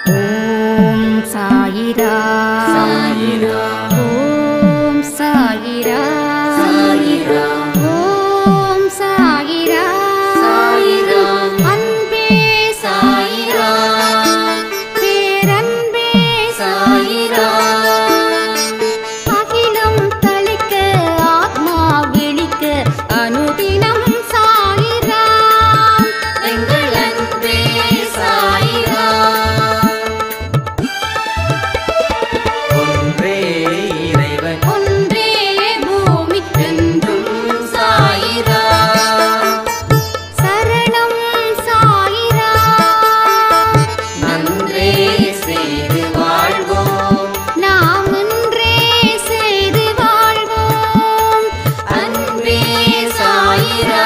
ஓம் சாயிரா சாயிரா ஓம் சாயிரா சாயிரா ஓம் சாயிரா சாயிரா அன்பே சாயிரா பேரன்பே சாயிரா அகிலம் தளிக்க ஆத்மா விழிக்க அனுதினம் சாயிரா எங்கள் அன்பே சாயிரா ஒன்றே இறைவன் ஒன்றே பூமிக்கென்றும் என்றும் சாயிரா சரணம் சாயிரா நன்றே செய்து வாழ்வோம் நாம் ஒன்றே செய்து வாழ்வோம் அன்பே சாயிரா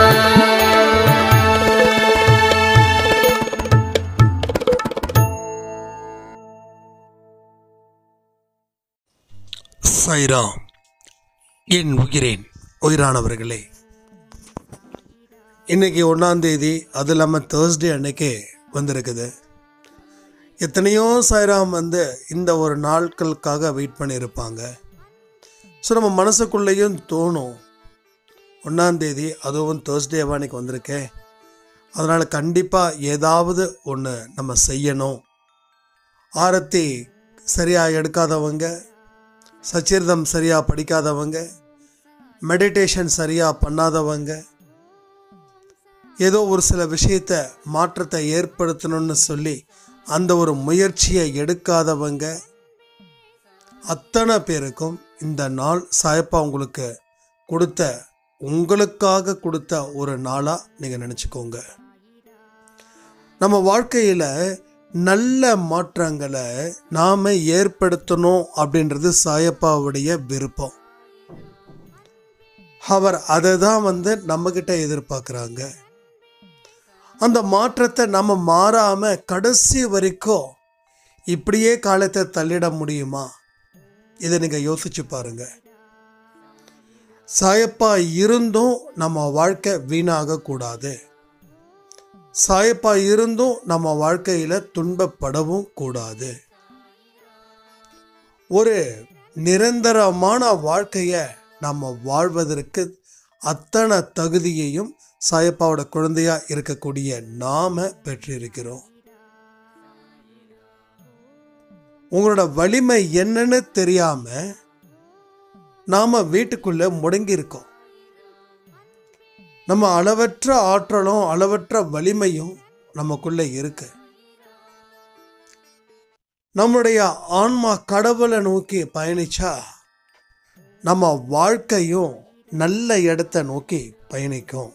சைரா என் உயிரேன் உயிரானவர்களே இன்னைக்கு ஒன்றாம் தேதி அது இல்லாமல் தேர்ஸ்டே அன்னைக்கு வந்திருக்குது எத்தனையோ சைராம் வந்து இந்த ஒரு நாட்களுக்காக வெயிட் பண்ணியிருப்பாங்க ஸோ நம்ம மனசுக்குள்ளேயும் தோணும் ஒன்றாம் தேதி அதுவும் தேர்ஸ்டேவா அன்னைக்கு வந்திருக்கேன் அதனால் கண்டிப்பாக ஏதாவது ஒன்று நம்ம செய்யணும் ஆரத்தி சரியாக எடுக்காதவங்க சச்சரிதம் சரியாக படிக்காதவங்க மெடிடேஷன் சரியாக பண்ணாதவங்க ஏதோ ஒரு சில விஷயத்த மாற்றத்தை ஏற்படுத்தணும்னு சொல்லி அந்த ஒரு முயற்சியை எடுக்காதவங்க அத்தனை பேருக்கும் இந்த நாள் சாயப்பா உங்களுக்கு கொடுத்த உங்களுக்காக கொடுத்த ஒரு நாளாக நீங்கள் நினச்சிக்கோங்க நம்ம வாழ்க்கையில் நல்ல மாற்றங்களை நாம் ஏற்படுத்தணும் அப்படின்றது சாயப்பாவுடைய விருப்பம் அவர் அதை தான் வந்து நம்மக்கிட்ட எதிர்பார்க்குறாங்க அந்த மாற்றத்தை நம்ம மாறாமல் கடைசி வரைக்கும் இப்படியே காலத்தை தள்ளிட முடியுமா இதை நீங்கள் யோசிச்சு பாருங்க சாயப்பா இருந்தும் நம்ம வாழ்க்கை வீணாக கூடாது சாயப்பா இருந்தும் நம்ம வாழ்க்கையில துன்பப்படவும் கூடாது ஒரு நிரந்தரமான வாழ்க்கைய நம்ம வாழ்வதற்கு அத்தனை தகுதியையும் சாயப்பாவோட குழந்தையா இருக்கக்கூடிய நாம பெற்றிருக்கிறோம் உங்களோட வலிமை என்னன்னு தெரியாம நாம வீட்டுக்குள்ள முடங்கி இருக்கோம் நம்ம அளவற்ற ஆற்றலும் அளவற்ற வலிமையும் நமக்குள்ள இருக்கு நம்முடைய ஆன்மா கடவுளை நோக்கி பயணிச்சா நம்ம வாழ்க்கையும் நல்ல இடத்த நோக்கி பயணிக்கும்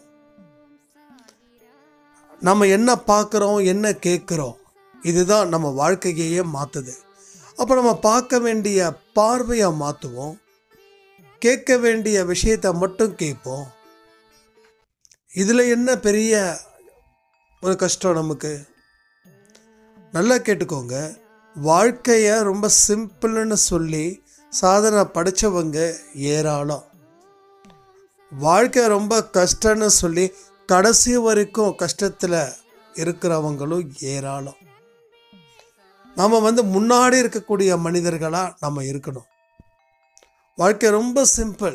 நம்ம என்ன பார்க்குறோம் என்ன கேட்குறோம் இதுதான் நம்ம வாழ்க்கையையே மாற்றுது அப்போ நம்ம பார்க்க வேண்டிய பார்வையை மாற்றுவோம் கேட்க வேண்டிய விஷயத்தை மட்டும் கேட்போம் இதில் என்ன பெரிய ஒரு கஷ்டம் நமக்கு நல்லா கேட்டுக்கோங்க வாழ்க்கையை ரொம்ப சிம்பிள்னு சொல்லி சாதனை படித்தவங்க ஏராளம் வாழ்க்கை ரொம்ப கஷ்டம்னு சொல்லி கடைசி வரைக்கும் கஷ்டத்தில் இருக்கிறவங்களும் ஏராளம் நாம் வந்து முன்னாடி இருக்கக்கூடிய மனிதர்களாக நம்ம இருக்கணும் வாழ்க்கை ரொம்ப சிம்பிள்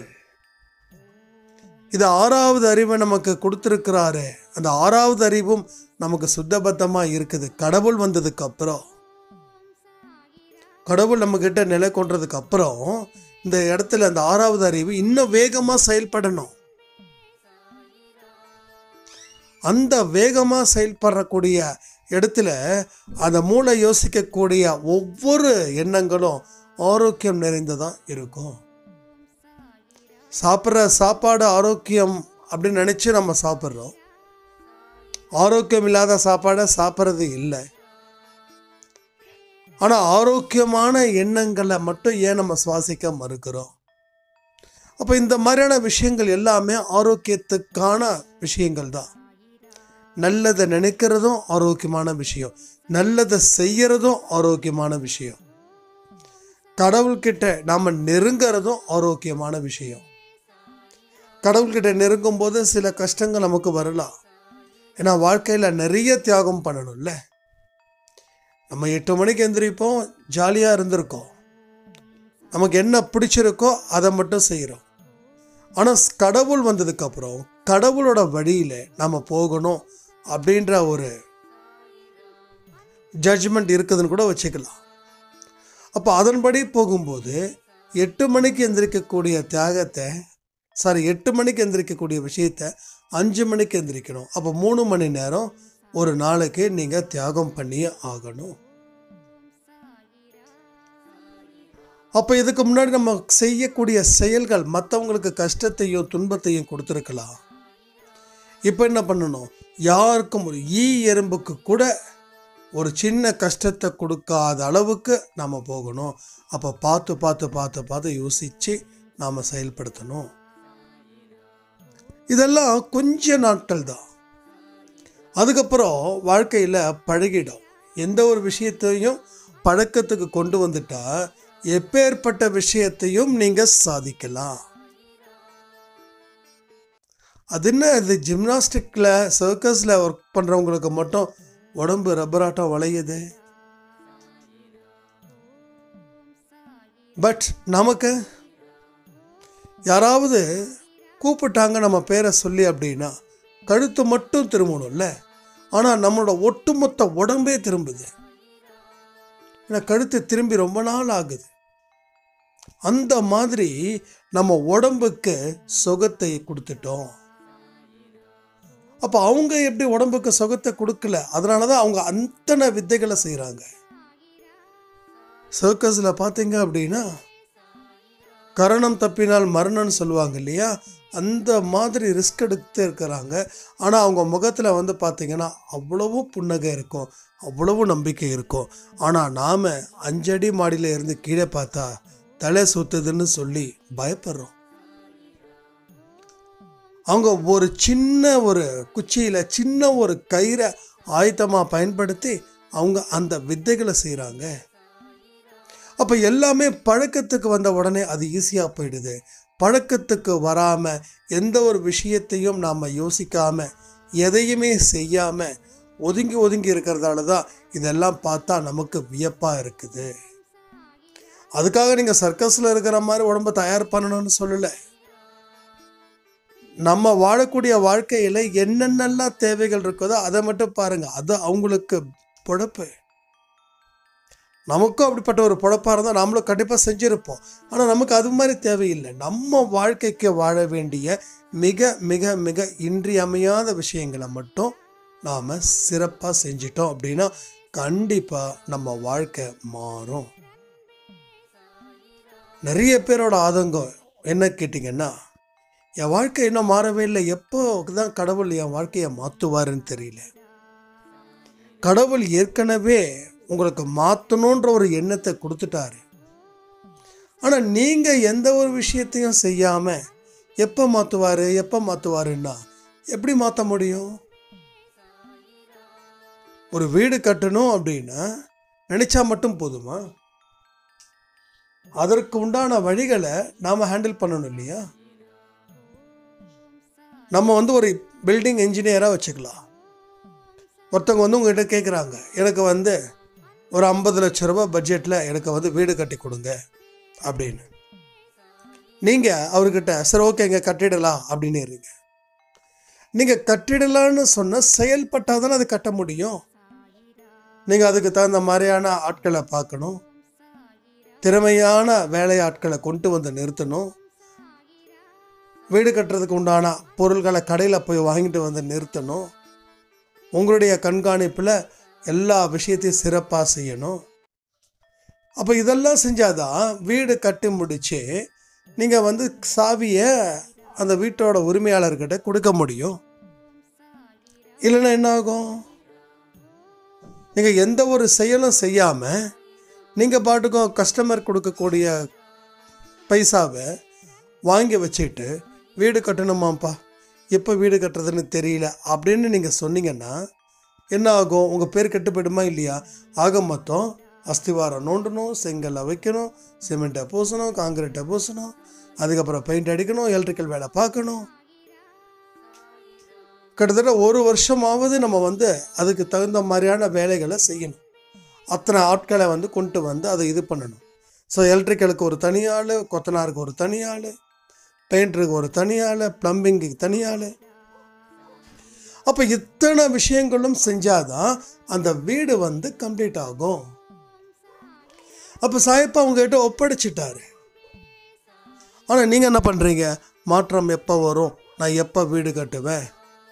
இது ஆறாவது அறிவை நமக்கு கொடுத்துருக்கிறாரு அந்த ஆறாவது அறிவும் நமக்கு சுத்தபத்தமாக இருக்குது கடவுள் வந்ததுக்கு அப்புறம் கடவுள் நம்ம கிட்ட நிலை கொண்டதுக்கு அப்புறம் இந்த இடத்துல அந்த ஆறாவது அறிவு இன்னும் வேகமாக செயல்படணும் அந்த வேகமாக செயல்படக்கூடிய இடத்துல அந்த மூளை யோசிக்கக்கூடிய ஒவ்வொரு எண்ணங்களும் ஆரோக்கியம் நிறைந்ததாக இருக்கும் சாப்பிட்ற சாப்பாடு ஆரோக்கியம் அப்படின்னு நினச்சி நம்ம சாப்பிட்றோம் ஆரோக்கியம் இல்லாத சாப்பாடை சாப்பிட்றது இல்லை ஆனால் ஆரோக்கியமான எண்ணங்களை மட்டும் ஏன் நம்ம சுவாசிக்க மறுக்கிறோம் அப்போ இந்த மாதிரியான விஷயங்கள் எல்லாமே ஆரோக்கியத்துக்கான விஷயங்கள் தான் நல்லதை நினைக்கிறதும் ஆரோக்கியமான விஷயம் நல்லதை செய்யறதும் ஆரோக்கியமான விஷயம் கடவுள்கிட்ட நாம் நெருங்கிறதும் ஆரோக்கியமான விஷயம் கடவுள்கிட்ட நெருங்கும் போது சில கஷ்டங்கள் நமக்கு வரலாம் ஏன்னா வாழ்க்கையில் நிறைய தியாகம் பண்ணணும்ல நம்ம எட்டு மணிக்கு எந்திரிப்போம் ஜாலியாக இருந்திருக்கோம் நமக்கு என்ன பிடிச்சிருக்கோ அதை மட்டும் செய்கிறோம் ஆனால் கடவுள் வந்ததுக்கப்புறம் கடவுளோட வழியில் நம்ம போகணும் அப்படின்ற ஒரு ஜட்ஜ்மெண்ட் இருக்குதுன்னு கூட வச்சுக்கலாம் அப்போ அதன்படி போகும்போது எட்டு மணிக்கு எந்திரிக்கக்கூடிய தியாகத்தை சாரி எட்டு மணிக்கு எந்திரிக்கக்கூடிய விஷயத்த அஞ்சு மணிக்கு எந்திரிக்கணும் அப்போ மூணு மணி நேரம் ஒரு நாளைக்கு நீங்கள் தியாகம் பண்ணியே ஆகணும் அப்போ இதுக்கு முன்னாடி நம்ம செய்யக்கூடிய செயல்கள் மற்றவங்களுக்கு கஷ்டத்தையும் துன்பத்தையும் கொடுத்துருக்கலாம் இப்போ என்ன பண்ணணும் யாருக்கும் ஒரு ஈ எறும்புக்கு கூட ஒரு சின்ன கஷ்டத்தை கொடுக்காத அளவுக்கு நம்ம போகணும் அப்போ பார்த்து பார்த்து பார்த்து பார்த்து யோசித்து நாம் செயல்படுத்தணும் இதெல்லாம் கொஞ்ச நாட்கள் தான் அதுக்கப்புறம் வாழ்க்கையில் பழகிடும் எந்த ஒரு விஷயத்தையும் பழக்கத்துக்கு கொண்டு வந்துட்டா எப்பேற்பட்ட விஷயத்தையும் நீங்கள் சாதிக்கலாம் அது என்ன இது ஜிம்னாஸ்டிக்கில் சர்க்கஸில் ஒர்க் பண்ணுறவங்களுக்கு மட்டும் உடம்பு ரப்பராட்டம் வளையுது பட் நமக்கு யாராவது கூப்பிட்டாங்க நம்ம பேரை சொல்லி அப்படின்னா கழுத்து மட்டும் திரும்பணும்ல ஆனால் நம்மளோட ஒட்டுமொத்த உடம்பே திரும்புது ஏன்னா கழுத்து திரும்பி ரொம்ப நாள் ஆகுது அந்த மாதிரி நம்ம உடம்புக்கு சுகத்தை கொடுத்துட்டோம் அப்போ அவங்க எப்படி உடம்புக்கு சுகத்தை கொடுக்கல அதனால தான் அவங்க அத்தனை வித்தைகளை செய்கிறாங்க சர்க்கஸில் பார்த்தீங்க அப்படின்னா கரணம் தப்பினால் மரணம்னு சொல்லுவாங்க இல்லையா அந்த மாதிரி ரிஸ்க் எடுத்து இருக்கிறாங்க ஆனால் அவங்க முகத்தில் வந்து பார்த்தீங்கன்னா அவ்வளவு புன்னகை இருக்கும் அவ்வளவு நம்பிக்கை இருக்கும் ஆனால் நாம் அஞ்சடி மாடியில் இருந்து கீழே பார்த்தா தலை சுத்துதுன்னு சொல்லி பயப்படுறோம் அவங்க ஒரு சின்ன ஒரு குச்சியில் சின்ன ஒரு கயிறை ஆயுதமாக பயன்படுத்தி அவங்க அந்த வித்தைகளை செய்கிறாங்க அப்போ எல்லாமே பழக்கத்துக்கு வந்த உடனே அது ஈஸியாக போயிடுது பழக்கத்துக்கு வராமல் எந்த ஒரு விஷயத்தையும் நாம் யோசிக்காமல் எதையுமே செய்யாமல் ஒதுங்கி ஒதுங்கி இருக்கிறதால தான் இதெல்லாம் பார்த்தா நமக்கு வியப்பாக இருக்குது அதுக்காக நீங்கள் சர்க்கஸில் இருக்கிற மாதிரி உடம்ப தயார் பண்ணணும்னு சொல்லலை நம்ம வாழக்கூடிய வாழ்க்கையில் என்னென்னலாம் தேவைகள் இருக்குதோ அதை மட்டும் பாருங்கள் அது அவங்களுக்கு பொழப்பு நமக்கும் அப்படிப்பட்ட ஒரு பொழப்பாக இருந்தால் நாமளும் கண்டிப்பாக செஞ்சுருப்போம் ஆனால் நமக்கு அது மாதிரி தேவையில்லை நம்ம வாழ்க்கைக்கு வாழ வேண்டிய மிக மிக மிக இன்றியமையாத விஷயங்களை மட்டும் நாம் சிறப்பாக செஞ்சிட்டோம் அப்படின்னா கண்டிப்பாக நம்ம வாழ்க்கை மாறும் நிறைய பேரோட ஆதங்கம் என்ன கேட்டிங்கன்னா என் வாழ்க்கை இன்னும் மாறவே இல்லை எப்போ தான் கடவுள் என் வாழ்க்கையை மாற்றுவாருன்னு தெரியல கடவுள் ஏற்கனவே உங்களுக்கு மாற்றணுன்ற ஒரு எண்ணத்தை கொடுத்துட்டாரு ஆனால் நீங்கள் எந்த ஒரு விஷயத்தையும் செய்யாமல் எப்போ மாற்றுவார் எப்போ மாற்றுவாருன்னா எப்படி மாற்ற முடியும் ஒரு வீடு கட்டணும் அப்படின்னா நினச்சா மட்டும் போதுமா அதற்கு உண்டான வழிகளை நாம் ஹேண்டில் பண்ணணும் இல்லையா நம்ம வந்து ஒரு பில்டிங் இன்ஜினியராக வச்சுக்கலாம் ஒருத்தவங்க வந்து உங்ககிட்ட கேட்குறாங்க எனக்கு வந்து ஒரு ஐம்பது லட்ச ரூபாய் பட்ஜெட்டில் எனக்கு வந்து வீடு கட்டி கொடுங்க அப்படின்னு நீங்கள் அவர்கிட்ட சரி ஓகேங்க கட்டிடலாம் அப்படின்னு இருங்க நீங்கள் கட்டிடலான்னு சொன்ன செயல்பட்டால் தானே அது கட்ட முடியும் நீங்கள் அதுக்கு தகுந்த மாதிரியான ஆட்களை பார்க்கணும் திறமையான வேலை ஆட்களை கொண்டு வந்து நிறுத்தணும் வீடு கட்டுறதுக்கு உண்டான பொருள்களை கடையில் போய் வாங்கிட்டு வந்து நிறுத்தணும் உங்களுடைய கண்காணிப்பில் எல்லா விஷயத்தையும் சிறப்பாக செய்யணும் அப்போ இதெல்லாம் செஞ்சாதான் வீடு கட்டி முடிச்சு நீங்கள் வந்து சாவியை அந்த வீட்டோட உரிமையாளர்கிட்ட கொடுக்க முடியும் இல்லைன்னா என்ன ஆகும் நீங்கள் எந்த ஒரு செயலும் செய்யாமல் நீங்கள் பாட்டுக்கும் கஸ்டமர் கொடுக்கக்கூடிய பைசாவை வாங்கி வச்சுட்டு வீடு கட்டணுமாப்பா எப்போ வீடு கட்டுறதுன்னு தெரியல அப்படின்னு நீங்கள் சொன்னீங்கன்னா என்ன ஆகும் உங்கள் பேர் கெட்டு போயிடுமா இல்லையா ஆக மொத்தம் அஸ்திவாரம் நோண்டணும் செங்கல்லை வைக்கணும் சிமெண்ட்டை பூசணும் காங்கிரீட்டை பூசணும் அதுக்கப்புறம் பெயிண்ட் அடிக்கணும் எலக்ட்ரிக்கல் வேலை பார்க்கணும் கிட்டத்தட்ட ஒரு வருஷமாவது நம்ம வந்து அதுக்கு தகுந்த மாதிரியான வேலைகளை செய்யணும் அத்தனை ஆட்களை வந்து கொண்டு வந்து அதை இது பண்ணணும் ஸோ எலக்ட்ரிக்கலுக்கு ஒரு தனி ஆள் கொத்தனாருக்கு ஒரு தனி ஆள் பெயிண்டருக்கு ஒரு தனி ஆள் ப்ளம்பிங்குக்கு தனி ஆள் அப்போ இத்தனை விஷயங்களும் செஞ்சாதான் அந்த வீடு வந்து கம்ப்ளீட் ஆகும் அப்போ சாயப்பா உங்ககிட்ட ஒப்படைச்சிட்டாரு ஆனால் நீங்கள் என்ன பண்ணுறீங்க மாற்றம் எப்போ வரும் நான் எப்போ வீடு கட்டுவேன்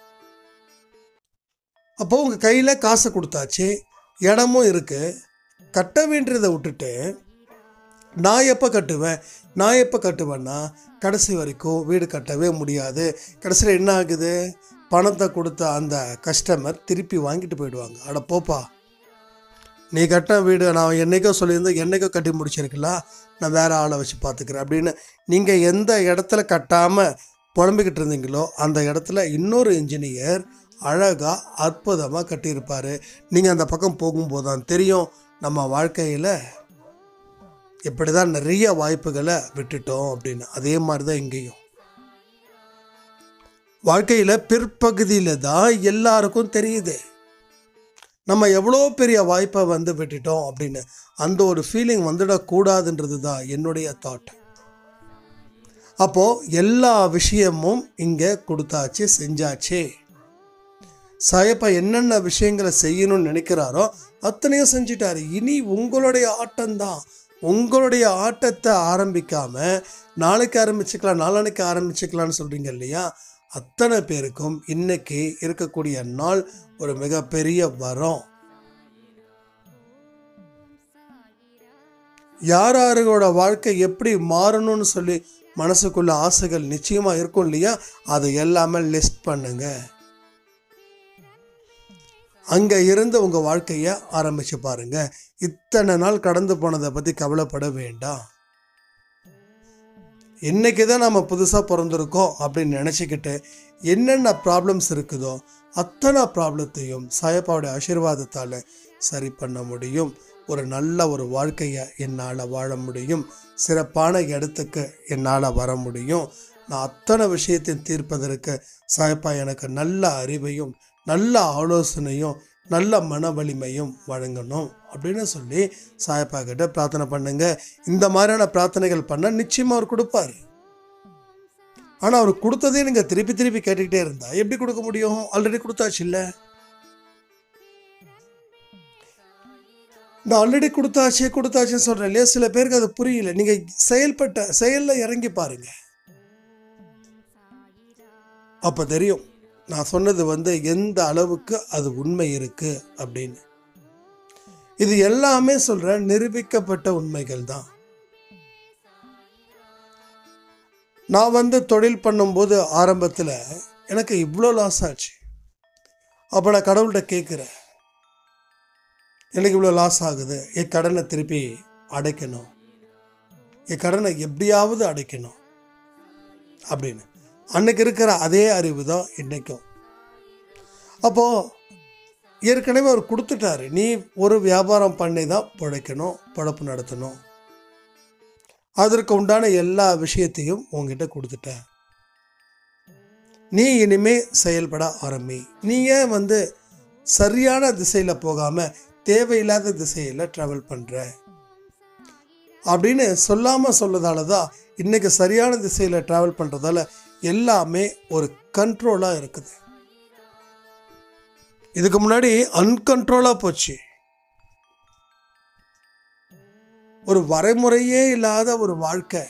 அப்போ உங்கள் கையில் காசை கொடுத்தாச்சு இடமும் இருக்குது கட்ட வேண்டியதை விட்டுட்டு நான் எப்போ கட்டுவேன் நான் எப்போ கட்டுவேன்னா கடைசி வரைக்கும் வீடு கட்டவே முடியாது கடைசியில் என்ன ஆகுது பணத்தை கொடுத்த அந்த கஸ்டமர் திருப்பி வாங்கிட்டு போயிடுவாங்க அட போப்பா நீ கட்டின வீடு நான் என்னைக்கோ சொல்லியிருந்தேன் என்னைக்கோ கட்டி முடிச்சிருக்கலாம் நான் வேறு ஆளை வச்சு பார்த்துக்கிறேன் அப்படின்னு நீங்கள் எந்த இடத்துல கட்டாமல் புலம்பிக்கிட்டு இருந்தீங்களோ அந்த இடத்துல இன்னொரு இன்ஜினியர் அழகாக அற்புதமாக கட்டியிருப்பார் நீங்கள் அந்த பக்கம் போகும்போது தான் தெரியும் நம்ம வாழ்க்கையில் இப்படி தான் நிறைய வாய்ப்புகளை விட்டுட்டோம் அப்படின்னு அதே மாதிரி தான் இங்கேயும் வாழ்க்கையில் பிற்பகுதியில் தான் எல்லாருக்கும் தெரியுது நம்ம எவ்வளோ பெரிய வாய்ப்பை வந்து விட்டுட்டோம் அப்படின்னு அந்த ஒரு ஃபீலிங் வந்துடக்கூடாதுன்றது தான் என்னுடைய தாட் அப்போது எல்லா விஷயமும் இங்கே கொடுத்தாச்சு செஞ்சாச்சு சாயப்பா என்னென்ன விஷயங்களை செய்யணும்னு நினைக்கிறாரோ அத்தனையும் செஞ்சிட்டாரு இனி உங்களுடைய ஆட்டம்தான் உங்களுடைய ஆட்டத்தை ஆரம்பிக்காம நாளைக்கு ஆரம்பிச்சுக்கலாம் நாளானைக்கு ஆரம்பிச்சுக்கலாம்னு சொல்றீங்க இல்லையா அத்தனை பேருக்கும் இன்னைக்கு இருக்கக்கூடிய நாள் ஒரு மிகப்பெரிய வரம் யார் யாரோட வாழ்க்கை எப்படி மாறணும்னு சொல்லி மனசுக்குள்ள ஆசைகள் நிச்சயமா இருக்கும் இல்லையா அதை எல்லாமே லிஸ்ட் பண்ணுங்க அங்க இருந்து உங்க வாழ்க்கைய ஆரம்பிச்சு பாருங்க இத்தனை நாள் கடந்து போனதை பத்தி கவலைப்பட வேண்டாம் இன்னைக்கு தான் நம்ம புதுசாக பிறந்திருக்கோம் அப்படின்னு நினச்சிக்கிட்டு என்னென்ன ப்ராப்ளம்ஸ் இருக்குதோ அத்தனை ப்ராப்ளத்தையும் சாயப்பாவுடைய ஆசீர்வாதத்தால் சரி பண்ண முடியும் ஒரு நல்ல ஒரு வாழ்க்கையை என்னால் வாழ முடியும் சிறப்பான இடத்துக்கு என்னால் வர முடியும் நான் அத்தனை விஷயத்தையும் தீர்ப்பதற்கு சாயப்பா எனக்கு நல்ல அறிவையும் நல்ல ஆலோசனையும் நல்ல மன வலிமையும் வழங்கணும் அப்படின்னு சொல்லி சாயப்பா கிட்ட பிரார்த்தனை பண்ணுங்க இந்த மாதிரியான பிரார்த்தனைகள் பண்ண நிச்சயமா அவர் கொடுப்பாரு ஆனா அவர் கொடுத்ததே நீங்க திருப்பி திருப்பி கேட்டுக்கிட்டே இருந்தா எப்படி கொடுக்க முடியும் ஆல்ரெடி கொடுத்தாச்சு இல்ல இந்த ஆல்ரெடி கொடுத்தாச்சே கொடுத்தாச்சுன்னு சொல்றேன் இல்லையா சில பேருக்கு அது புரியல நீங்க செயல்பட்ட செயல்ல இறங்கி பாருங்க அப்ப தெரியும் நான் சொன்னது வந்து எந்த அளவுக்கு அது உண்மை இருக்கு அப்படின்னு இது எல்லாமே சொல்ற நிரூபிக்கப்பட்ட உண்மைகள் தான் நான் வந்து தொழில் பண்ணும்போது ஆரம்பத்தில் எனக்கு இவ்வளோ லாஸ் ஆச்சு அப்போ நான் கடவுள்கிட்ட கேட்குறேன் எனக்கு இவ்வளோ லாஸ் ஆகுது என் கடனை திருப்பி அடைக்கணும் என் கடனை எப்படியாவது அடைக்கணும் அப்படின்னு அன்னைக்கு இருக்கிற அதே அறிவு தான் இன்னைக்கும் அப்போது ஏற்கனவே அவர் கொடுத்துட்டாரு நீ ஒரு வியாபாரம் பண்ணி தான் பிழைக்கணும் பிழப்பு நடத்தணும் அதற்கு உண்டான எல்லா விஷயத்தையும் உங்ககிட்ட கொடுத்துட்டேன் நீ இனிமே செயல்பட ஆரம்பி நீ ஏன் வந்து சரியான திசையில் போகாமல் தேவையில்லாத திசையில் ட்ராவல் பண்ணுற அப்படின்னு சொல்லாமல் சொல்லதால தான் இன்னைக்கு சரியான திசையில் ட்ராவல் பண்ணுறதால எல்லாமே ஒரு கண்ட்ரோலாக இருக்குது இதுக்கு முன்னாடி அன்கண்ட்ரோலாக போச்சு ஒரு வரைமுறையே இல்லாத ஒரு வாழ்க்கை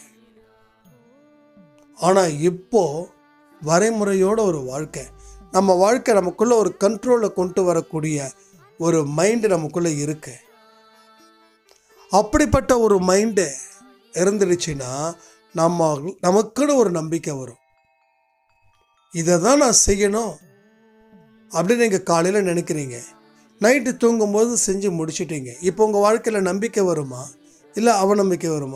ஆனால் இப்போ வரைமுறையோட ஒரு வாழ்க்கை நம்ம வாழ்க்கை நமக்குள்ள ஒரு கண்ட்ரோலை கொண்டு வரக்கூடிய ஒரு மைண்டு நமக்குள்ள இருக்கு அப்படிப்பட்ட ஒரு மைண்டு இருந்துடுச்சுன்னா நம்ம நமக்குன்னு ஒரு நம்பிக்கை வரும் இதை தான் நான் செய்யணும் அப்படின்னு நீங்கள் காலையில் நினைக்கிறீங்க நைட்டு தூங்கும்போது செஞ்சு முடிச்சிட்டீங்க இப்போ உங்கள் வாழ்க்கையில் நம்பிக்கை வருமா இல்லை அவநம்பிக்கை வருமா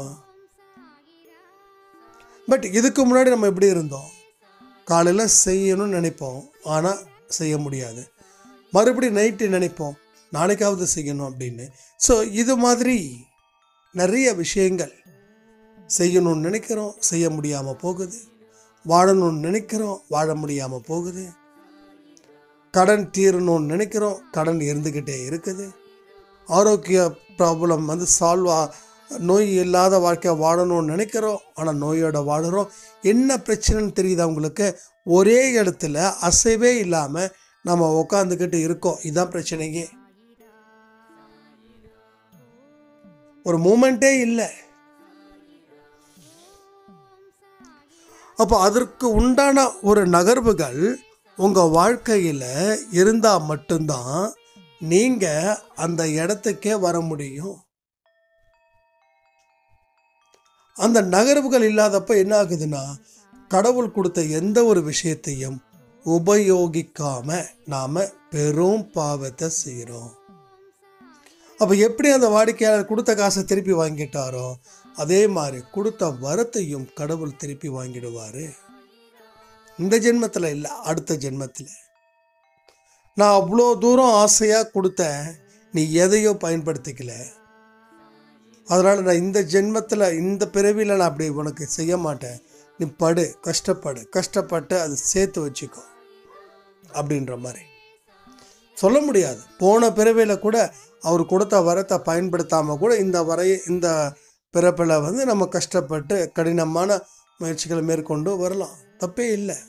பட் இதுக்கு முன்னாடி நம்ம எப்படி இருந்தோம் காலையில் செய்யணும்னு நினைப்போம் ஆனால் செய்ய முடியாது மறுபடியும் நைட்டு நினைப்போம் நாளைக்காவது செய்யணும் அப்படின்னு ஸோ இது மாதிரி நிறைய விஷயங்கள் செய்யணும்னு நினைக்கிறோம் செய்ய முடியாமல் போகுது வாழணும்னு நினைக்கிறோம் வாழ முடியாமல் போகுது கடன் தீரணும்னு நினைக்கிறோம் கடன் இருந்துக்கிட்டே இருக்குது ஆரோக்கிய ப்ராப்ளம் வந்து சால்வ் ஆ நோய் இல்லாத வாழ்க்கை வாழணும்னு நினைக்கிறோம் ஆனால் நோயோட வாழுறோம் என்ன பிரச்சனைன்னு தெரியுதா உங்களுக்கு ஒரே இடத்துல அசைவே இல்லாமல் நம்ம உக்காந்துக்கிட்டு இருக்கோம் இதுதான் பிரச்சனையே ஒரு மூமெண்ட்டே இல்லை அப்போ அதற்கு உண்டான ஒரு நகர்வுகள் உங்கள் வாழ்க்கையில் இருந்தால் மட்டும்தான் நீங்கள் அந்த இடத்துக்கே வர முடியும் அந்த நகர்வுகள் இல்லாதப்ப என்ன ஆகுதுன்னா கடவுள் கொடுத்த எந்த ஒரு விஷயத்தையும் உபயோகிக்காம நாம பெரும் பாவத்தை செய்கிறோம் அப்போ எப்படி அந்த வாடிக்கையாளர் கொடுத்த காசை திருப்பி வாங்கிட்டாரோ அதே மாதிரி கொடுத்த வரத்தையும் கடவுள் திருப்பி வாங்கிடுவார் இந்த ஜென்மத்தில் இல்லை அடுத்த ஜென்மத்தில் நான் அவ்வளோ தூரம் ஆசையாக கொடுத்தேன் நீ எதையோ பயன்படுத்திக்கல அதனால் நான் இந்த ஜென்மத்தில் இந்த பிறவியில் நான் அப்படி உனக்கு செய்ய மாட்டேன் நீ படு கஷ்டப்படு கஷ்டப்பட்டு அதை சேர்த்து வச்சுக்கோ அப்படின்ற மாதிரி சொல்ல முடியாது போன பிறவியில் கூட அவர் கொடுத்த வரத்தை பயன்படுத்தாமல் கூட இந்த வரைய இந்த பிறப்பில் வந்து நம்ம கஷ்டப்பட்டு கடினமான முயற்சிகளை மேற்கொண்டு வரலாம் தப்பே இல்லை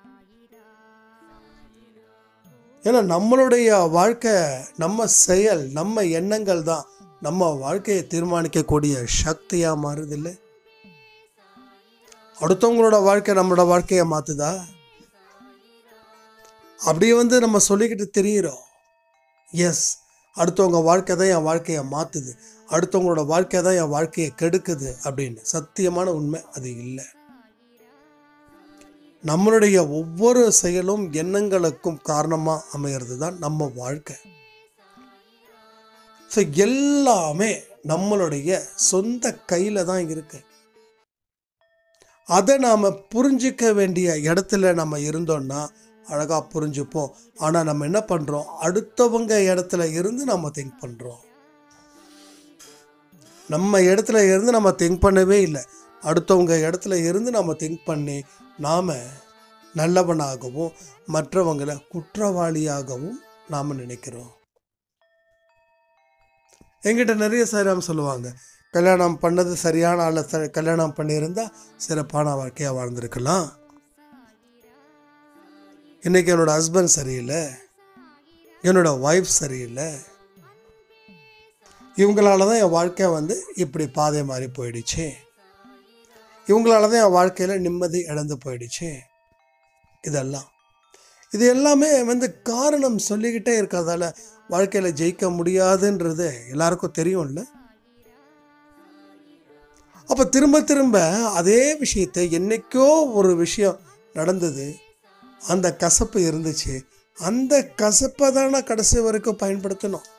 ஏன்னா நம்மளுடைய வாழ்க்கை நம்ம செயல் நம்ம எண்ணங்கள் தான் நம்ம வாழ்க்கையை தீர்மானிக்கக்கூடிய சக்தியாக மாறுதில்லை அடுத்தவங்களோட வாழ்க்கை நம்மளோட வாழ்க்கையை மாற்றுதா அப்படியே வந்து நம்ம சொல்லிக்கிட்டு தெரியிறோம் எஸ் அடுத்தவங்க வாழ்க்கை தான் என் வாழ்க்கையை மாற்றுது அடுத்தவங்களோட வாழ்க்கை தான் என் வாழ்க்கையை கெடுக்குது அப்படின்னு சத்தியமான உண்மை அது இல்லை நம்மளுடைய ஒவ்வொரு செயலும் எண்ணங்களுக்கும் காரணமாக அமைகிறது தான் நம்ம வாழ்க்கை ஸோ எல்லாமே நம்மளுடைய சொந்த கையில் தான் இருக்கு அதை நாம் புரிஞ்சிக்க வேண்டிய இடத்துல நம்ம இருந்தோம்னா அழகாக புரிஞ்சுப்போம் ஆனால் நம்ம என்ன பண்ணுறோம் அடுத்தவங்க இடத்துல இருந்து நம்ம திங்க் பண்ணுறோம் நம்ம இடத்துல இருந்து நம்ம திங்க் பண்ணவே இல்லை அடுத்தவங்க இடத்துல இருந்து நம்ம திங்க் பண்ணி நாம் நல்லவனாகவும் மற்றவங்களை குற்றவாளியாகவும் நாம் நினைக்கிறோம் எங்கிட்ட நிறைய சரியாம் சொல்லுவாங்க கல்யாணம் பண்ணது சரியான ஆளை த- கல்யாணம் பண்ணியிருந்தா சிறப்பான வாழ்க்கையாக வாழ்ந்திருக்கலாம் இன்னைக்கு என்னோட ஹஸ்பண்ட் சரியில்லை என்னோட ஒய்ஃப் சரியில்லை இவங்களால தான் என் வாழ்க்கை வந்து இப்படி பாதை மாறி போயிடுச்சு இவங்களால தான் என் வாழ்க்கையில் நிம்மதி இழந்து போயிடுச்சு இதெல்லாம் இது எல்லாமே வந்து காரணம் சொல்லிக்கிட்டே இருக்கிறதால வாழ்க்கையில் ஜெயிக்க முடியாதுன்றது எல்லாருக்கும் தெரியும்ல அப்போ திரும்ப திரும்ப அதே விஷயத்தை என்னைக்கோ ஒரு விஷயம் நடந்தது அந்த கசப்பு இருந்துச்சு அந்த கசப்பை தானே கடைசி வரைக்கும் பயன்படுத்தணும்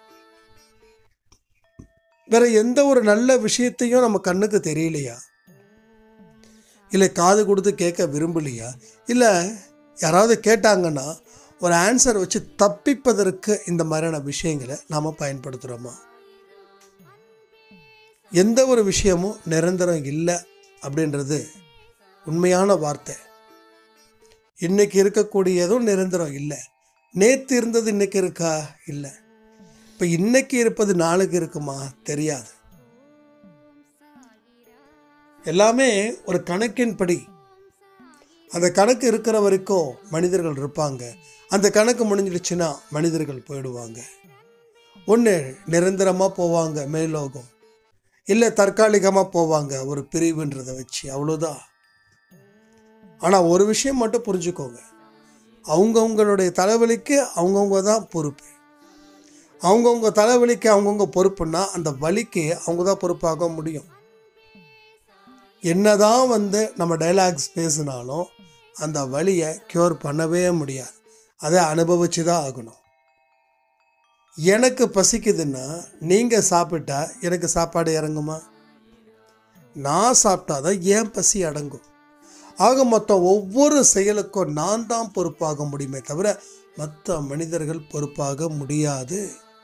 வேற எந்த ஒரு நல்ல விஷயத்தையும் நம்ம கண்ணுக்கு தெரியலையா இல்லை காது கொடுத்து கேட்க விரும்பலையா இல்லை யாராவது கேட்டாங்கன்னா ஒரு ஆன்சர் வச்சு தப்பிப்பதற்கு இந்த மாதிரியான விஷயங்களை நாம் பயன்படுத்துகிறோமா எந்த ஒரு விஷயமும் நிரந்தரம் இல்லை அப்படின்றது உண்மையான வார்த்தை இன்னைக்கு இருக்கக்கூடியதும் நிரந்தரம் இல்லை நேற்று இருந்தது இன்னைக்கு இருக்கா இல்லை இப்போ இன்னைக்கு இருப்பது நாளைக்கு இருக்குமா தெரியாது எல்லாமே ஒரு கணக்கின்படி அந்த கணக்கு இருக்கிற வரைக்கும் மனிதர்கள் இருப்பாங்க அந்த கணக்கு முடிஞ்சிடுச்சுன்னா மனிதர்கள் போயிடுவாங்க ஒன்று நிரந்தரமாக போவாங்க மேலோகம் இல்லை தற்காலிகமாக போவாங்க ஒரு பிரிவுன்றதை வச்சு அவ்வளோதான் ஆனால் ஒரு விஷயம் மட்டும் புரிஞ்சுக்கோங்க அவங்கவுங்களுடைய தலைவலிக்கு அவங்கவுங்க தான் பொறுப்பு அவங்கவுங்க தலைவலிக்கு அவங்கவுங்க பொறுப்புன்னா அந்த வலிக்கு அவங்க தான் பொறுப்பாக முடியும் என்னதான் வந்து நம்ம டைலாக்ஸ் பேசினாலும் அந்த வலியை க்யூர் பண்ணவே முடியாது அதை அனுபவிச்சு தான் ஆகணும் எனக்கு பசிக்குதுன்னா நீங்கள் சாப்பிட்டா எனக்கு சாப்பாடு இறங்குமா நான் சாப்பிட்டாதான் ஏன் பசி அடங்கும் ஆக மொத்தம் ஒவ்வொரு செயலுக்கும் நான் தான் பொறுப்பாக முடியுமே தவிர மற்ற மனிதர்கள் பொறுப்பாக முடியாது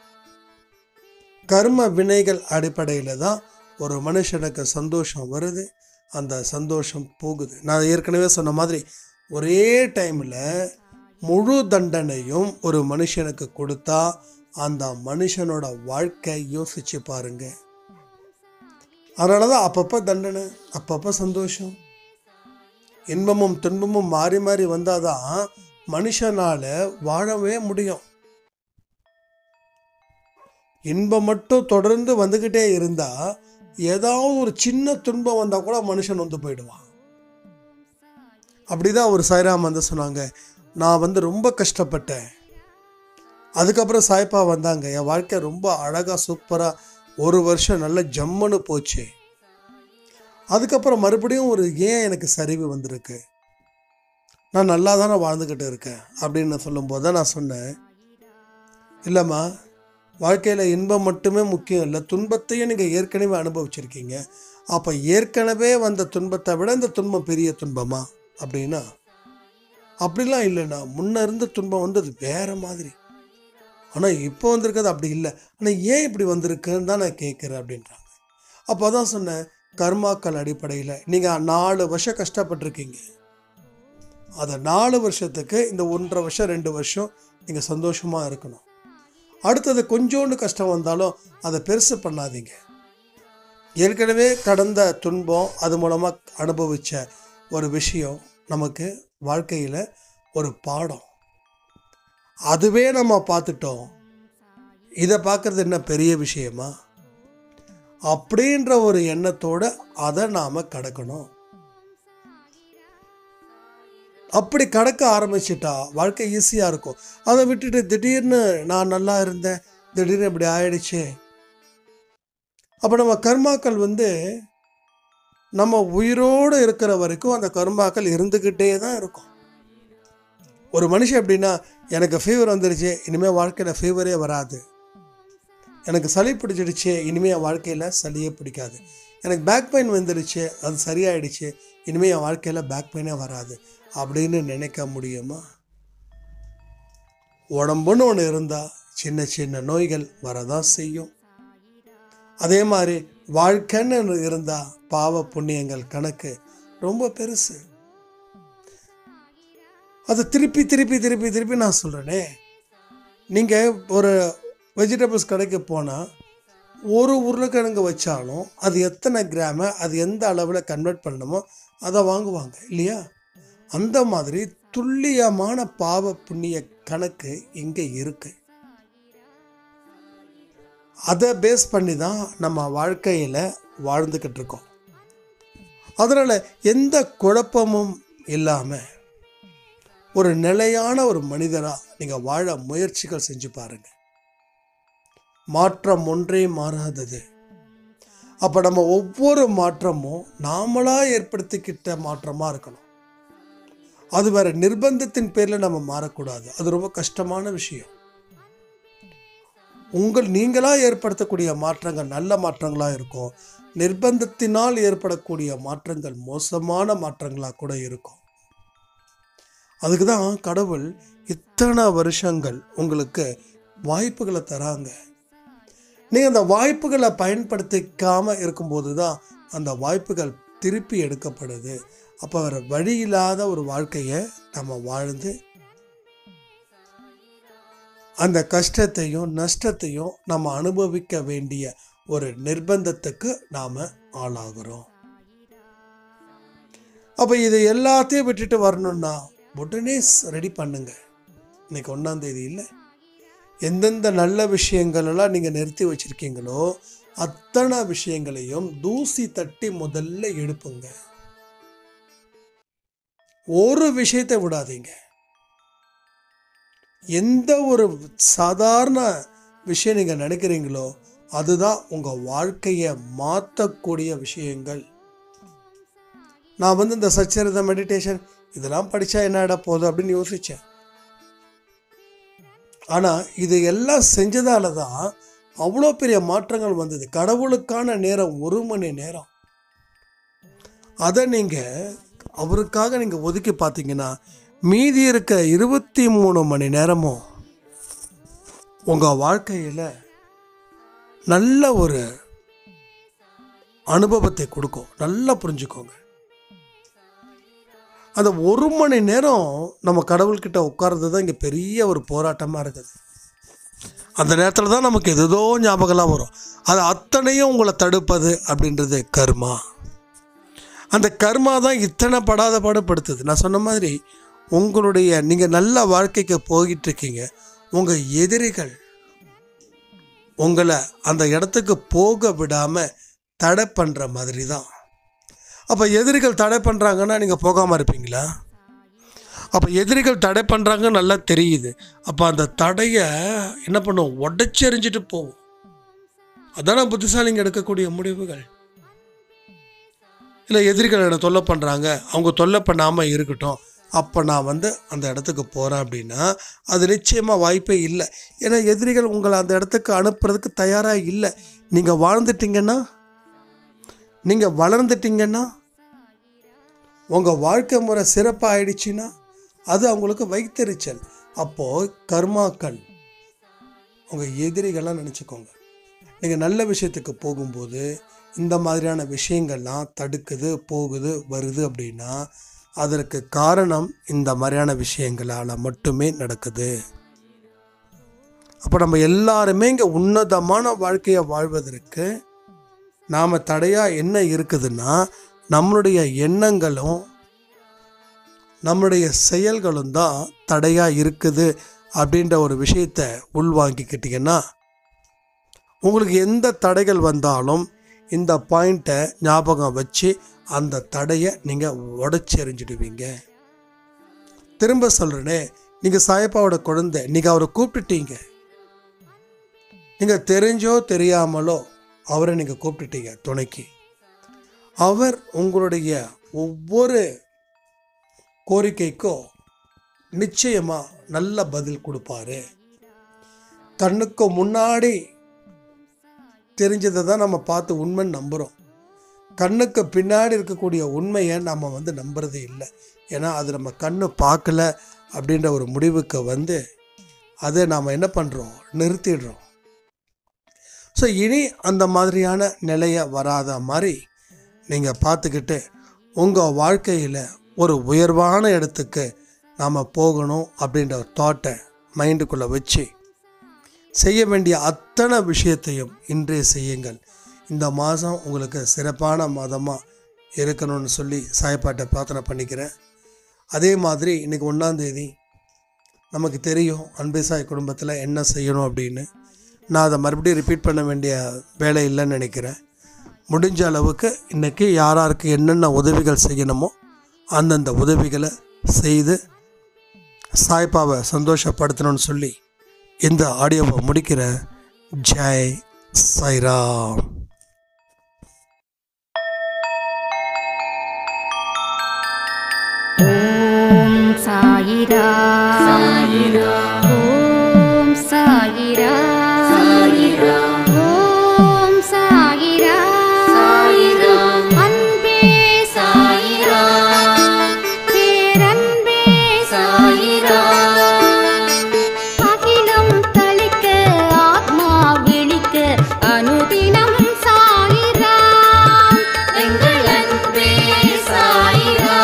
கர்ம வினைகள் அடிப்படையில் தான் ஒரு மனுஷனுக்கு சந்தோஷம் வருது அந்த சந்தோஷம் போகுது நான் ஏற்கனவே சொன்ன மாதிரி ஒரே டைமில் முழு தண்டனையும் ஒரு மனுஷனுக்கு கொடுத்தா அந்த மனுஷனோட வாழ்க்கை யோசிச்சு பாருங்க அதனால தான் அப்பப்போ தண்டனை அப்பப்போ சந்தோஷம் இன்பமும் துன்பமும் மாறி மாறி வந்தாதான் மனுஷனால வாழவே முடியும் இன்பம் மட்டும் தொடர்ந்து வந்துக்கிட்டே இருந்தா ஏதாவது ஒரு சின்ன துன்பம் வந்தா கூட மனுஷன் வந்து போயிடுவான் அப்படிதான் ஒரு சாய்ராம் வந்து சொன்னாங்க நான் வந்து ரொம்ப கஷ்டப்பட்டேன் அதுக்கப்புறம் சாய்ப்பா வந்தாங்க என் வாழ்க்கை ரொம்ப அழகா சூப்பரா ஒரு வருஷம் நல்ல ஜம்முன்னு போச்சு அதுக்கப்புறம் மறுபடியும் ஒரு ஏன் எனக்கு சரிவு வந்திருக்கு நான் நல்லா தானே வாழ்ந்துக்கிட்டு இருக்கேன் அப்படின்னு சொல்லும்போது தான் நான் சொன்னேன் இல்லைம்மா வாழ்க்கையில் இன்பம் மட்டுமே முக்கியம் இல்லை துன்பத்தையும் நீங்கள் ஏற்கனவே அனுபவிச்சிருக்கீங்க அப்போ ஏற்கனவே வந்த துன்பத்தை விட இந்த துன்பம் பெரிய துன்பமா அப்படின்னா அப்படிலாம் இல்லைண்ணா முன்ன இருந்த துன்பம் வந்து அது வேற மாதிரி ஆனால் இப்போ வந்திருக்கிறது அப்படி இல்லை ஆனால் ஏன் இப்படி வந்திருக்குன்னு தான் நான் கேட்குறேன் அப்படின்றாங்க அப்போ தான் சொன்னேன் கர்மாக்கள் அடிப்படையில் நீங்கள் நாலு வருஷம் கஷ்டப்பட்டிருக்கீங்க அதை நாலு வருஷத்துக்கு இந்த ஒன்றரை வருஷம் ரெண்டு வருஷம் நீங்கள் சந்தோஷமாக இருக்கணும் அடுத்தது கொஞ்சோண்டு கஷ்டம் வந்தாலும் அதை பெருசு பண்ணாதீங்க ஏற்கனவே கடந்த துன்பம் அது மூலமாக அனுபவித்த ஒரு விஷயம் நமக்கு வாழ்க்கையில் ஒரு பாடம் அதுவே நம்ம பார்த்துட்டோம் இதை பார்க்கறது என்ன பெரிய விஷயமா அப்படின்ற ஒரு எண்ணத்தோட அதை நாம் கடக்கணும் அப்படி கடக்க ஆரம்பிச்சிட்டா வாழ்க்கை ஈஸியாக இருக்கும் அதை விட்டுட்டு திடீர்னு நான் நல்லா இருந்தேன் திடீர்னு இப்படி ஆயிடுச்சு அப்போ நம்ம கர்மாக்கள் வந்து நம்ம உயிரோடு இருக்கிற வரைக்கும் அந்த கர்மாக்கள் இருந்துக்கிட்டே தான் இருக்கும் ஒரு மனுஷன் எப்படின்னா எனக்கு ஃபீவர் வந்துருச்சு இனிமேல் வாழ்க்கையில் ஃபீவரே வராது எனக்கு சளி பிடிச்சிடுச்சு இனிமேல் என் வாழ்க்கையில் சளியே பிடிக்காது எனக்கு பேக் பெயின் வந்துடுச்சு அது சரியாயிடுச்சு இனிமேல் என் வாழ்க்கையில் பேக் பெயினே வராது அப்படின்னு நினைக்க முடியுமா உடம்புன்னு ஒன்று இருந்தால் சின்ன சின்ன நோய்கள் வரதான் செய்யும் அதே மாதிரி வாழ்க்கைன்னு இருந்தால் பாவ புண்ணியங்கள் கணக்கு ரொம்ப பெருசு அதை திருப்பி திருப்பி திருப்பி திருப்பி நான் சொல்கிறேனே நீங்கள் ஒரு வெஜிடபிள்ஸ் கடைக்கு போனால் ஒரு உருளைக்கிழங்கு வச்சாலும் அது எத்தனை கிராம அது எந்த அளவில் கன்வெர்ட் பண்ணணுமோ அதை வாங்குவாங்க இல்லையா அந்த மாதிரி துல்லியமான பாவ புண்ணிய கணக்கு இங்கே இருக்கு அதை பேஸ் பண்ணி தான் நம்ம வாழ்க்கையில் வாழ்ந்துக்கிட்டு இருக்கோம் அதனால் எந்த குழப்பமும் இல்லாமல் ஒரு நிலையான ஒரு மனிதராக நீங்கள் வாழ முயற்சிகள் செஞ்சு பாருங்க மாற்றம் ஒன்றே மாறாதது அப்போ நம்ம ஒவ்வொரு மாற்றமும் நாமளாக ஏற்படுத்திக்கிட்ட மாற்றமாக இருக்கணும் அது வேற நிர்பந்தத்தின் பேரில் நம்ம மாறக்கூடாது அது ரொம்ப கஷ்டமான விஷயம் உங்கள் நீங்களாக ஏற்படுத்தக்கூடிய மாற்றங்கள் நல்ல மாற்றங்களாக இருக்கும் நிர்பந்தத்தினால் ஏற்படக்கூடிய மாற்றங்கள் மோசமான மாற்றங்களாக கூட இருக்கும் அதுக்கு தான் கடவுள் இத்தனை வருஷங்கள் உங்களுக்கு வாய்ப்புகளை தராங்க நீங்கள் அந்த வாய்ப்புகளை பயன்படுத்திக்காமல் இருக்கும்போது தான் அந்த வாய்ப்புகள் திருப்பி எடுக்கப்படுது அப்போ வேறு வழி இல்லாத ஒரு வாழ்க்கையை நம்ம வாழ்ந்து அந்த கஷ்டத்தையும் நஷ்டத்தையும் நம்ம அனுபவிக்க வேண்டிய ஒரு நிர்பந்தத்துக்கு நாம் ஆளாகிறோம் அப்போ இது எல்லாத்தையும் விட்டுட்டு வரணும்னா உடனே ரெடி பண்ணுங்க இன்னைக்கு ஒன்றாம் தேதி இல்லை எந்தெந்த நல்ல விஷயங்கள் எல்லாம் நீங்கள் நிறுத்தி வச்சிருக்கீங்களோ அத்தனை விஷயங்களையும் தூசி தட்டி முதல்ல எடுப்புங்க ஒரு விஷயத்தை விடாதீங்க எந்த ஒரு சாதாரண விஷயம் நீங்கள் நினைக்கிறீங்களோ அதுதான் உங்கள் வாழ்க்கையை மாற்றக்கூடிய விஷயங்கள் நான் வந்து இந்த சச்சரித மெடிடேஷன் இதெல்லாம் படித்தா என்னடா போதும் அப்படின்னு யோசித்தேன் ஆனால் இது எல்லாம் செஞ்சதால தான் அவ்வளோ பெரிய மாற்றங்கள் வந்தது கடவுளுக்கான நேரம் ஒரு மணி நேரம் அதை நீங்கள் அவருக்காக நீங்கள் ஒதுக்கி பார்த்தீங்கன்னா மீதி இருக்க இருபத்தி மூணு மணி நேரமும் உங்கள் வாழ்க்கையில் நல்ல ஒரு அனுபவத்தை கொடுக்கும் நல்லா புரிஞ்சுக்கோங்க அந்த ஒரு மணி நேரம் நம்ம கடவுள்கிட்ட உட்கார்றது தான் இங்கே பெரிய ஒரு போராட்டமாக இருக்குது அந்த நேரத்தில் தான் நமக்கு எதோ ஞாபகம்லாம் வரும் அது அத்தனையும் உங்களை தடுப்பது அப்படின்றது கர்மா அந்த கர்மா தான் இத்தனை படாத பாடுபடுத்துது நான் சொன்ன மாதிரி உங்களுடைய நீங்கள் நல்ல வாழ்க்கைக்கு போயிட்டு இருக்கீங்க உங்கள் எதிரிகள் உங்களை அந்த இடத்துக்கு போக விடாமல் தடை பண்ணுற மாதிரி தான் அப்போ எதிரிகள் தடை பண்ணுறாங்கன்னா நீங்கள் போகாமல் இருப்பீங்களா அப்போ எதிரிகள் தடை பண்ணுறாங்க நல்லா தெரியுது அப்போ அந்த தடையை என்ன பண்ணும் உடச்செறிஞ்சிட்டு போகும் அதான புத்திசாலிங்க எடுக்கக்கூடிய முடிவுகள் இல்லை எதிரிகள் என்னை தொல்லை பண்ணுறாங்க அவங்க தொல்லை பண்ணாமல் இருக்கட்டும் அப்போ நான் வந்து அந்த இடத்துக்கு போகிறேன் அப்படின்னா அது நிச்சயமாக வாய்ப்பே இல்லை ஏன்னா எதிரிகள் உங்களை அந்த இடத்துக்கு அனுப்புறதுக்கு தயாராக இல்லை நீங்கள் வாழ்ந்துட்டீங்கன்னா நீங்கள் வளர்ந்துட்டீங்கன்னா உங்கள் வாழ்க்கை முறை சிறப்பாக ஆயிடுச்சுன்னா அது அவங்களுக்கு வைத்தறிச்சல் அப்போது கர்மாக்கள் உங்கள் எதிரிகள்லாம் நினச்சிக்கோங்க நீங்கள் நல்ல விஷயத்துக்கு போகும்போது இந்த மாதிரியான விஷயங்கள்லாம் தடுக்குது போகுது வருது அப்படின்னா அதற்கு காரணம் இந்த மாதிரியான விஷயங்களால் மட்டுமே நடக்குது அப்போ நம்ம எல்லாருமே இங்கே உன்னதமான வாழ்க்கையை வாழ்வதற்கு நாம் தடையாக என்ன இருக்குதுன்னா நம்மளுடைய எண்ணங்களும் நம்மளுடைய செயல்களும் தான் தடையாக இருக்குது அப்படின்ற ஒரு விஷயத்தை உள்வாங்கிக்கிட்டிங்கன்னா உங்களுக்கு எந்த தடைகள் வந்தாலும் இந்த பாயிண்ட்டை ஞாபகம் வச்சு அந்த தடையை நீங்கள் உடச்சி எறிஞ்சிடுவீங்க திரும்ப சொல்கிறேனே நீங்கள் சாயப்பாவோட குழந்தை நீங்கள் அவரை கூப்பிட்டுட்டீங்க நீங்கள் தெரிஞ்சோ தெரியாமலோ அவரை நீங்கள் கூப்பிட்டுட்டீங்க துணைக்கு அவர் உங்களுடைய ஒவ்வொரு கோரிக்கைக்கும் நிச்சயமாக நல்ல பதில் கொடுப்பாரு கண்ணுக்கு முன்னாடி தெரிஞ்சதை தான் நம்ம பார்த்து உண்மைன்னு நம்புகிறோம் கண்ணுக்கு பின்னாடி இருக்கக்கூடிய உண்மையை நம்ம வந்து நம்புறதே இல்லை ஏன்னா அது நம்ம கண்ணு பார்க்கல அப்படின்ற ஒரு முடிவுக்கு வந்து அதை நாம் என்ன பண்ணுறோம் நிறுத்திடுறோம் ஸோ இனி அந்த மாதிரியான நிலையை வராத மாதிரி நீங்கள் பார்த்துக்கிட்டு உங்கள் வாழ்க்கையில் ஒரு உயர்வான இடத்துக்கு நாம் போகணும் அப்படின்ற ஒரு தாட்டை மைண்டுக்குள்ளே வச்சு செய்ய வேண்டிய அத்தனை விஷயத்தையும் இன்றே செய்யுங்கள் இந்த மாதம் உங்களுக்கு சிறப்பான மாதமாக இருக்கணும்னு சொல்லி சாயப்பாட்டை பிரார்த்தனை பண்ணிக்கிறேன் அதே மாதிரி இன்றைக்கி ஒன்றாந்தேதி நமக்கு தெரியும் அன்பே சாய் குடும்பத்தில் என்ன செய்யணும் அப்படின்னு நான் அதை மறுபடியும் ரிப்பீட் பண்ண வேண்டிய வேலை இல்லைன்னு நினைக்கிறேன் முடிஞ்ச அளவுக்கு இன்றைக்கி யார் யாருக்கு என்னென்ன உதவிகள் செய்யணுமோ அந்தந்த உதவிகளை செய்து சாய்பாவை சந்தோஷப்படுத்தணும்னு சொல்லி இந்த ஆடியோவை முடிக்கிறேன் ஜெய் சாய்ராம் ஓம் சாயிரா சாயிரா ஓம் சாயிரா சாயிரா ஓம் சாயிரா சாயிரா அன்பே சாயிரா பேரன்பே சாயிரா அகிலம் தளிக்க ஆத்மா விழிக்க அனுதினம் சாயிரா எங்கள் அன்பே சாயிரா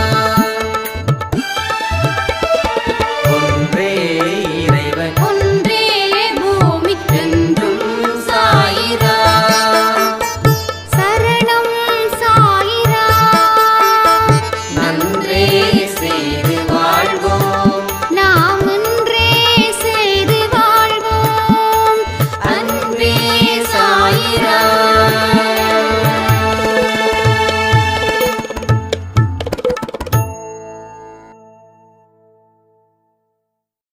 ஒன்றே இறைவன் ஒன்றே பூமிக்கென்றும் சாயிரா சரணம் சாயிரா நன்றே செய்து வாழ்வோம் நாம் ஒன்றே செய்து வாழ்வோம் அன்பே சாயிரா